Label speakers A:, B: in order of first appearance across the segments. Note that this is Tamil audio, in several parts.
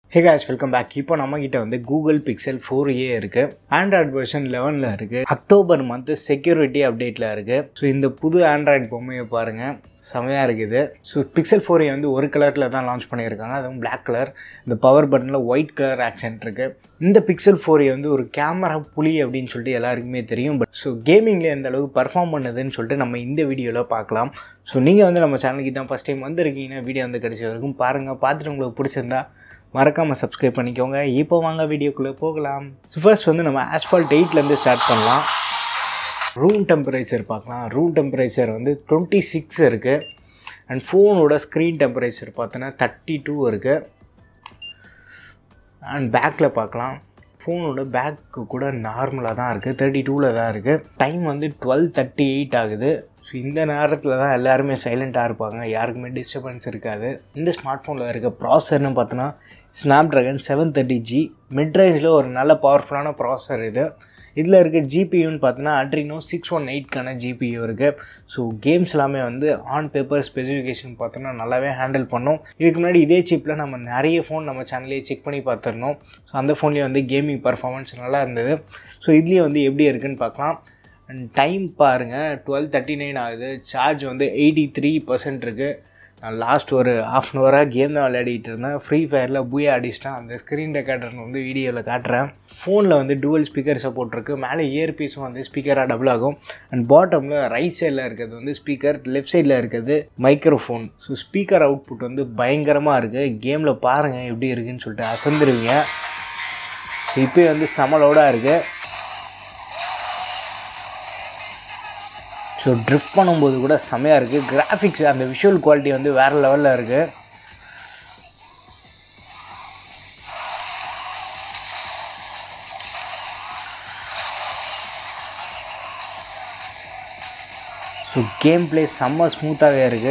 A: ஹே guys வெல்கம் பேக் இப்போ நம்மக்கிட்ட வந்து கூகுள் பிக்சல் ஃபோர் ஏ இருக்குது ஆண்ட்ராய்டு வெர்ஷன் லெவனில் இருக்குது அக்டோபர் மந்த்து செக்யூரிட்டி அப்டேட்டில் இருக்குது ஸோ இந்த புது ஆண்ட்ராய்டு பொம்மையை பாருங்கள் செமையாக இருக்குது ஸோ பிக்சல் ஃபோர் ஏ வந்து ஒரு கலரில் தான் லான்ச் பண்ணியிருக்காங்க அதுவும் Black கலர் இந்த பவர் பட்டனில் ஒயிட் கலர் ஆக்சென்ட் இருக்குது இந்த பிக்சல் ஃபோர் ஏ வந்து ஒரு கேமரா புலி அப்படின்னு சொல்லிட்டு எல்லாருக்குமே தெரியும் பட் ஸோ கேமிங்கில் எந்த அளவுக்கு பர்ஃபார்ம் பண்ணுதுன்னு சொல்லிட்டு நம்ம இந்த வீடியோவில் பார்க்கலாம் ஸோ நீங்கள் வந்து நம்ம சேனலுக்கு தான் ஃபஸ்ட் டைம் வந்திருக்கீங்கன்னா வீடியோ வந்து கிடைச்ச வரைக்கும் பாருங்கள் பார்த்துட்டு உங்களுக்கு பிடிச்சிருந்தா மறக்காமல் சப்ஸ்கிரைப் பண்ணிக்கோங்க இப்போ வாங்க வீடியோக்குள்ளே போகலாம் ஸோ ஃபர்ஸ்ட் வந்து நம்ம ஆஸ்ஃபால்ட் எயிட்லேருந்து ஸ்டார்ட் பண்ணலாம் ரூம் டெம்பரேச்சர் பார்க்கலாம் ரூம் டெம்பரேச்சர் வந்து டுவெண்ட்டி சிக்ஸ் இருக்குது அண்ட் ஃபோனோட ஸ்க்ரீன் டெம்பரேச்சர் பார்த்தோன்னா தேர்ட்டி டூ இருக்குது அண்ட் பேக்கில் பார்க்கலாம் ஃபோனோட பேக்கு கூட நார்மலாக தான் இருக்குது தேர்ட்டி டூவில் தான் இருக்குது டைம் வந்து டுவெல் தேர்ட்டி எயிட் ஆகுது ஸோ இந்த நேரத்தில் தான் எல்லாருமே சைலண்ட்டாக இருப்பாங்க யாருக்குமே டிஸ்டர்பன்ஸ் இருக்காது இந்த ஸ்மார்ட் ஃபோனில் இருக்க ப்ராசர்னு பார்த்தோன்னா Snapdragon seven thirty G mid ரேஞ்சில் ஒரு நல்ல பவர்ஃபுல்லான ப்ராசர் இது இதில் இருக்க ஜிபியூன்னு பார்த்தோன்னா அட்ரினோ சிக்ஸ் ஒன் எயிட்க்கான ஜிபியூ இருக்குது ஸோ கேம்ஸ் எல்லாமே வந்து ஆன் பேப்பர் ஸ்பெசிஃபிகேஷன் பார்த்தோன்னா நல்லாவே ஹேண்டில் பண்ணோம் இதுக்கு முன்னாடி இதே சிப்பில் நம்ம நிறைய ஃபோன் நம்ம சேனல்லே செக் பண்ணி பார்த்துருந்தோம் ஸோ அந்த ஃபோன்லேயே வந்து கேமிங் பர்ஃபார்மன்ஸ் நல்லா இருந்தது ஸோ இதுலேயே வந்து எப்படி இருக்குன்னு பார்க்கலாம் அண்ட் டைம் பாருங்கள் டுவெல் தேர்ட்டி நைன் ஆகுது சார்ஜ் வந்து எயிட்டி த்ரீ பர்சன்ட் இருக்குது நான் லாஸ்ட் ஒரு ஆஃப் அன் ஹவராக கேம் தான் விளையாடிட்டு இருந்தேன் ஃப்ரீ ஃபயரில் பூயா அடிச்சிட்டேன் அந்த ஸ்க்ரீன் ரெக்கார்டர் வந்து வீடியோவில் காட்டுறேன் ஃபோனில் வந்து டுவல் ஸ்பீக்கர் சப்போர்ட் இருக்குது மேலே இயர் பீஸும் வந்து ஸ்பீக்கராக டபுள் ஆகும் அண்ட் பாட்டமில் ரைட் சைடில் இருக்கிறது வந்து ஸ்பீக்கர் லெஃப்ட் சைடில் இருக்கிறது மைக்ரோஃபோன் ஸோ ஸ்பீக்கர் அவுட்புட் வந்து பயங்கரமாக இருக்குது கேமில் பாருங்கள் எப்படி இருக்குன்னு சொல்லிட்டு அசந்துருவீங்க இப்போ வந்து செமலோடாக இருக்குது ஸோ ட்ரிஃப்ட் பண்ணும்போது கூட செமையாக இருக்குது கிராஃபிக்ஸ் அந்த விஷுவல் குவாலிட்டி வந்து வேறு லெவலில் இருக்குது ஸோ கேம் ப்ளே செம்ம ஸ்மூத்தாகவே இருக்குது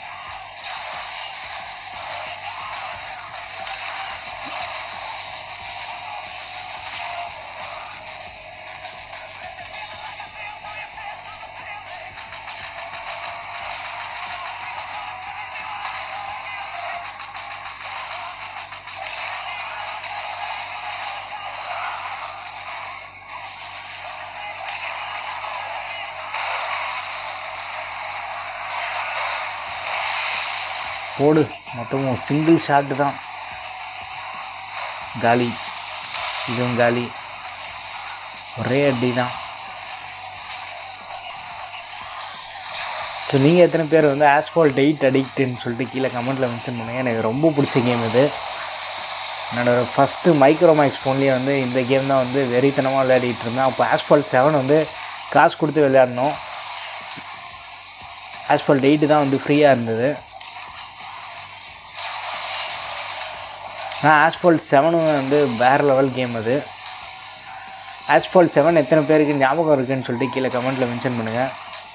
A: போடு மொத்தமும் சிங்கிள் ஷாட்டு தான் காலி இதுவும் காலி ஒரே அடி தான் ஸோ நீங்கள் எத்தனை பேர் வந்து ஆஸ்பால்ட் எயிட் அடிக்ட்டுன்னு சொல்லிட்டு கீழே கமெண்ட்டில் மென்ஷன் பண்ணுங்கள் எனக்கு ரொம்ப பிடிச்ச கேம் இது என்னோடய ஃபஸ்ட்டு மைக்ரோமேக்ஸ் ஃபோன்லேயே வந்து இந்த கேம் தான் வந்து வெறித்தனமாக விளையாடிட்டு இருந்தேன் அப்போ ஆஸ்பால்ட் செவன் வந்து காசு கொடுத்து விளையாடணும் ஆஸ்பால்ட் எயிட்டு தான் வந்து ஃப்ரீயாக இருந்தது நான் ஆஸ்பால்ட் செவனும் வந்து வேறு லெவல் கேம் அது ஆஸ்பால்ட் செவன் எத்தனை பேருக்கு ஞாபகம் இருக்குன்னு சொல்லிட்டு கீழே கமெண்ட்டில் மென்ஷன் பண்ணுங்கள்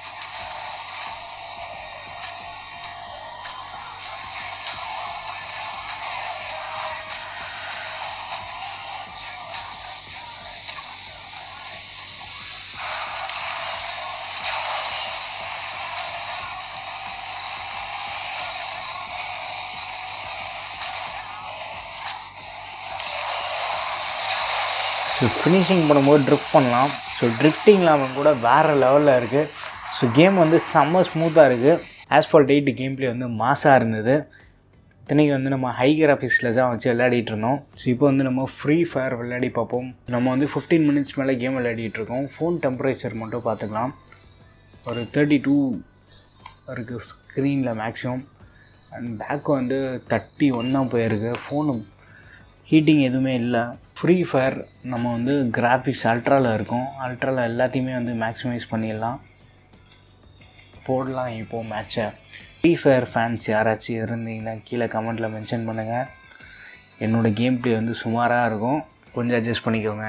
A: ஸோ ஃபினிஷிங் பண்ணும்போது ட்ரிஃப்ட் பண்ணலாம் ஸோ ட்ரிஃப்டிங் இல்லாமல் கூட வேறு லெவலில் இருக்குது ஸோ கேம் வந்து செம்ம ஸ்மூத்தாக இருக்குது ஆஸ்பால்ட் எயிட் கேம் ப்ளே வந்து மாசாக இருந்தது இத்தனைக்கு வந்து நம்ம ஹை கிராஃபிக்ஸில் தான் வச்சு விளையாடிட்டு இருந்தோம் ஸோ இப்போ வந்து நம்ம ஃப்ரீ ஃபயர் விளையாடி பார்ப்போம் நம்ம வந்து ஃபிஃப்டீன் மினிட்ஸ் மேலே கேம் விளையாடிட்டு இருக்கோம் ஃபோன் டெம்பரேச்சர் மட்டும் பார்த்துக்கலாம் ஒரு தேர்ட்டி டூ இருக்குது ஸ்க்ரீனில் மேக்ஸிமம் அண்ட் பேக் வந்து தேர்ட்டி ஒன்னாக போயிருக்கு ஃபோனு ஹீட்டிங் எதுவுமே இல்லை ஃப்ரீ ஃபயர் நம்ம வந்து கிராஃபிக்ஸ் அல்ட்ராவில் இருக்கும் அல்ட்ராவில் எல்லாத்தையுமே வந்து மேக்ஸிமைஸ் பண்ணிடலாம் போடலாம் இப்போது மேட்ச்சை ஃப்ரீ ஃபயர் ஃபேன்ஸ் யாராச்சும் இருந்தீங்கன்னா கீழே கமெண்ட்டில் மென்ஷன் பண்ணுங்கள் என்னோடய கேம் ப்ளே வந்து சுமாராக இருக்கும் கொஞ்சம் அட்ஜஸ்ட் பண்ணிக்கோங்க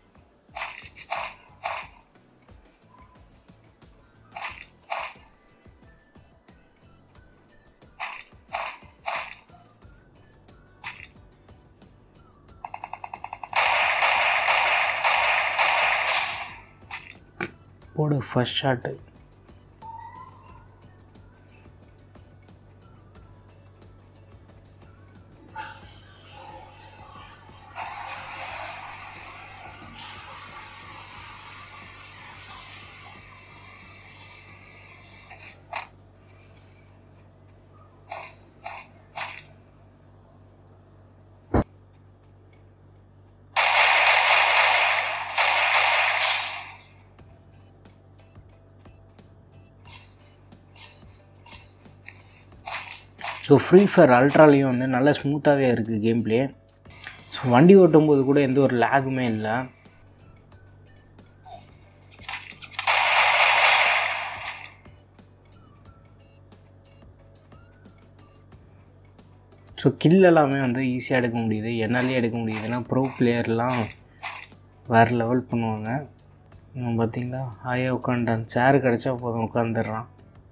A: போடு first shot so Free Fire அல்ட்ராலேயும் வந்து நல்லா ஸ்மூத்தாகவே இருக்குது கேம் ப்ளே ஸோ வண்டி ஓட்டும்போது கூட எந்த ஒரு லேகுமே இல்லை ஸோ கில் எல்லாமே வந்து ஈஸியாக எடுக்க முடியுது என்னாலே எடுக்க முடியுதுன்னா ப்ரோ பிளேயர்லாம் வேறு லெவல் பண்ணுவாங்க இவன் பார்த்தீங்களா ஹாயாக உட்காந்துட்டான் சேர் கிடச்சா போதும் உட்காந்துடுறான்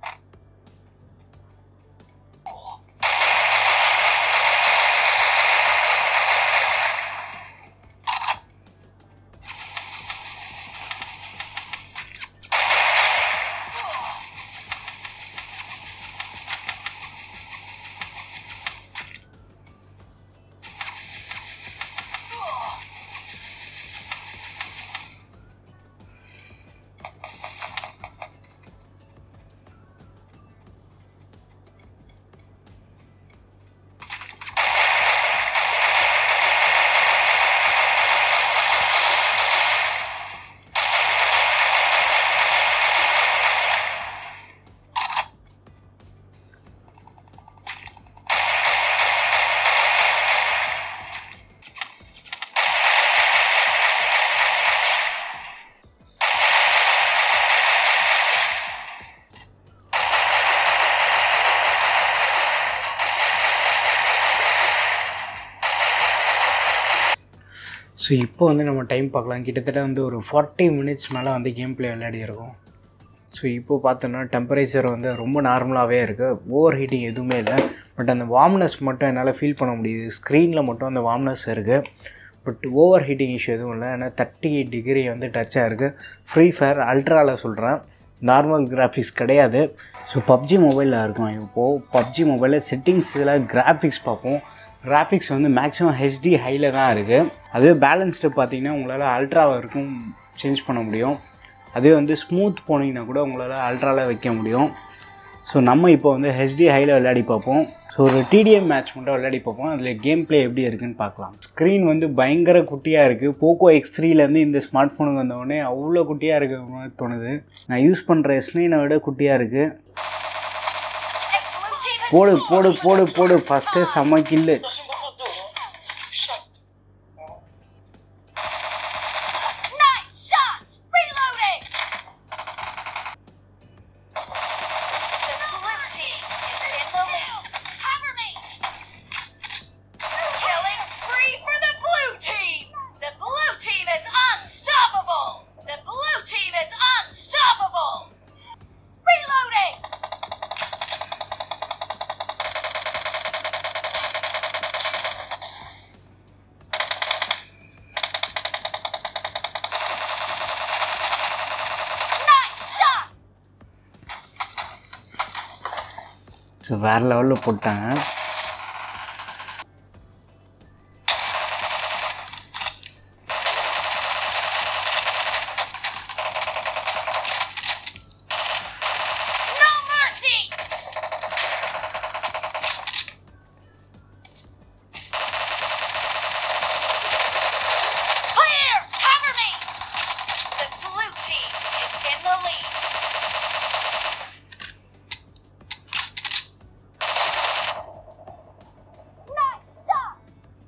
A: ஸோ இப்போ வந்து நம்ம டைம் பார்க்கலாம் கிட்டத்தட்ட வந்து ஒரு ஃபார்ட்டி மினிட்ஸ் மேலே வந்து கேம் ப்ளே விளையாடிருக்கோம் ஸோ இப்போ பார்த்தோன்னா டெம்பரேச்சர் வந்து ரொம்ப நார்மலாகவே இருக்குது ஓவர் ஹீட்டிங் எதுவுமே இல்லை பட் அந்த வார்ம்னஸ் மட்டும் என்னால் ஃபீல் பண்ண முடியுது ஸ்க்ரீனில் மட்டும் அந்த வார்ம்னஸ் இருக்குது பட் ஓவர் ஹீட்டிங் இஷ்யூ எதுவும் இல்லை ஏன்னா தேர்ட்டி எயிட் டிகிரி வந்து டச்சாக இருக்குது ஃப்ரீ ஃபயர் அல்ட்ராவில் சொல்கிறேன் நார்மல் கிராஃபிக்ஸ் கிடையாது ஸோ பப்ஜி மொபைலில் இருக்கும் இப்போது பப்ஜி மொபைலில் செட்டிங்ஸில் கிராஃபிக்ஸ் பார்ப்போம் கிராஃபிக்ஸ் வந்து மேக்ஸிமம் ஹெச்டி ஹையில் தான் இருக்குது அதுவே பேலன்ஸ்டு பார்த்தீங்கன்னா உங்களால் அல்ட்ரா வரைக்கும் சேஞ்ச் பண்ண முடியும் அதுவே வந்து ஸ்மூத் போனீங்கன்னா கூட உங்களால் அல்ட்ராவில் வைக்க முடியும் ஸோ நம்ம இப்போ வந்து ஹெச்டி ஹையில் விளையாடி பார்ப்போம் ஸோ ஒரு டிடிஎம் மேட்ச் மட்டும் விளையாடி பார்ப்போம் அதில் கேம் ப்ளே எப்படி இருக்குன்னு பார்க்கலாம் ஸ்க்ரீன் வந்து பயங்கர குட்டியாக இருக்குது போக்கோ எக்ஸ் த்ரீலேருந்து இந்த ஸ்மார்ட் ஃபோனுக்கு வந்தவுடனே அவ்வளோ குட்டியாக இருக்கிற மாதிரி தோணுது நான் யூஸ் பண்ணுற எஸ்னைனை விட குட்டியாக இருக்குது போடு போடு போடு போடு ஃபஸ்ட்டு செம்ம kill
B: Nice shot! Reloading! The blue team is in the lead. Cover me! Killing spree for the blue team! The blue team is unstoppable! The blue team is unstoppable! Reloading! Nice shot!
A: So வேறு லெவலில் போட்டாங்க
B: No mercy! Clear! Cover me! The blue team is in the lead. Nice shot!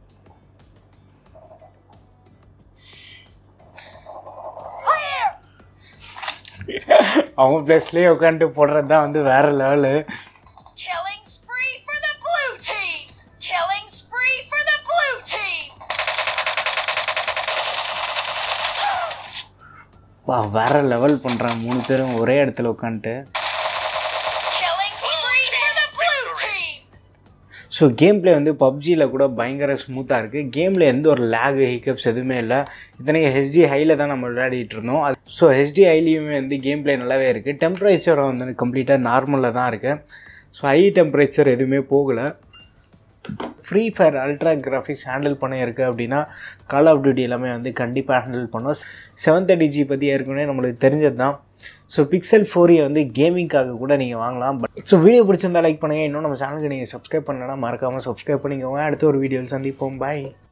B: Clear!
A: அவங்க ப்ளஸ்லேயே உட்காந்துட்டு போடுறது தான் வந்து வேறு level
B: Killing spree for the blue team! Killing spree for the blue team!
A: வா வேறு லெவல் பண்ணுறாங்க மூணு பேரும் ஒரே இடத்துல உட்காந்துட்டு
B: Killing spree for the blue team!
A: So game play வந்து பப்ஜியில் கூட பயங்கர ஸ்மூத்தாக இருக்குது கேமில் எந்த ஒரு லேக் ஹிக்கப்ஸ் எதுவுமே இல்லை இத்தனைக்கு ஹெச்டி ஹையில் தான் நம்ம விளையாடிட்டு இருந்தோம் அது ஸோ ஹெச்டி ஹைலையுமே வந்து கேம் ப்ளே நல்லாவே இருக்குது டெம்பரேச்சர் வந்து கம்ப்ளீட்டாக நார்மலில் தான் இருக்குது ஸோ ஹை டெம்பரேச்சர் எதுவுமே போகலை Free Fire ultra graphics handle பண்ண இருக்குது அப்படின்னா கால் ஆஃப் டியூட்டி எல்லாமே வந்து கண்டிப்பாக ஹேண்டில் பண்ணும் செவன் தேர்ட்டி ஜி பற்றி ஏற்கனவே நம்மளுக்கு தெரிஞ்சது தான் ஸோ பிக்சல் ஃபோரியை வந்து கேமிங்காக கூட நீங்கள் வாங்கலாம் பட் ஸோ வீடியோ பிடிச்சிருந்தா லைக் பண்ணுங்கள் இன்னும் நம்ம சேனலுக்கு நீங்கள் சப்ஸ்கிரைப் பண்ணலன்னா மறக்காமல் சப்ஸ்கிரைப் பண்ணிக்கோங்க அடுத்த ஒரு வீடியோவில் சந்திப்போம் பாய்